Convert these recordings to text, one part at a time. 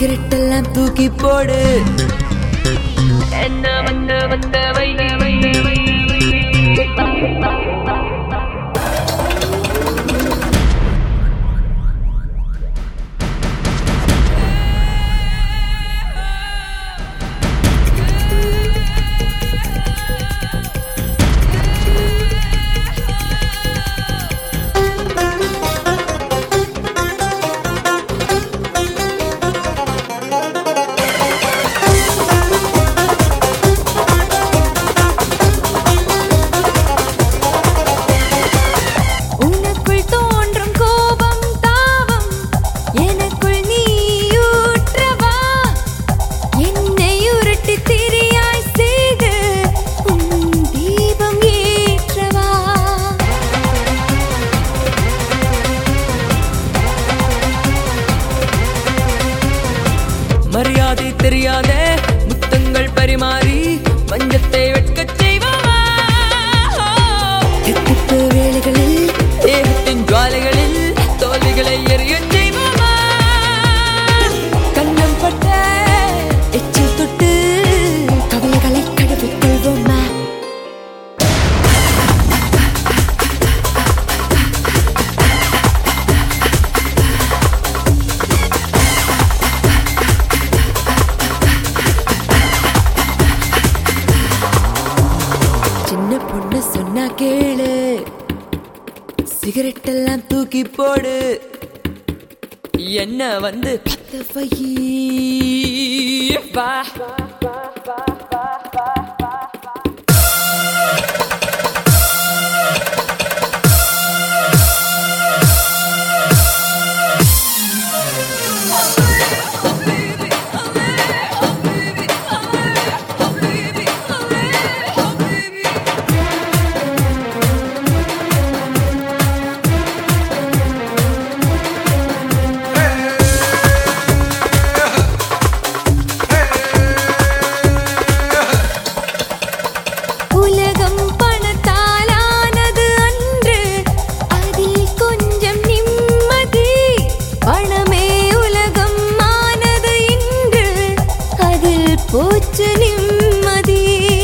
cigarette எல்லாம் தூக்கி போடு என்ன வந்த வந்த வை உனக்குள் தோன்றும் கோபம் தாவம் எனக்குள் நீயூற்றவா என்னை உருட்டி திரியாய் செய்து உன் தீபம் ஏற்றவா மரியாதை தெரியாத முத்தங்கள் பரிமாறி மஞ்சத்தை வெட்கச் செய்வோமா தித்திப்பு வேலைகளில் தேகத்தின் ஜுவாலைகளில் தோல்விகளை எரியச் செய்வோமா கண்ணம் பட்ட எச்சில் தொட்டு கவலைகளை கடவுள் கொள்வோமா சின்ன பொண்ணு சொன்னா கேளு சிகரெட் எல்லாம் தூக்கி போடு என்ன வந்து பத்த வை வா உலகம் பணத்தாலானது அன்று அதில் கொஞ்சம் நிம்மதி பணமே உலகம் ஆனது இன்று அதில் போச்சு நிம்மதி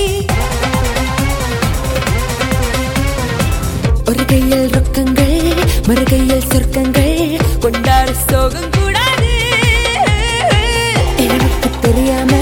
ஒரு கையில் ரொக்கங்கள் மறு கையில் சொர்க்கங்கள் கொண்டாட சோகம் கூடாது எனக்கு தெரியாம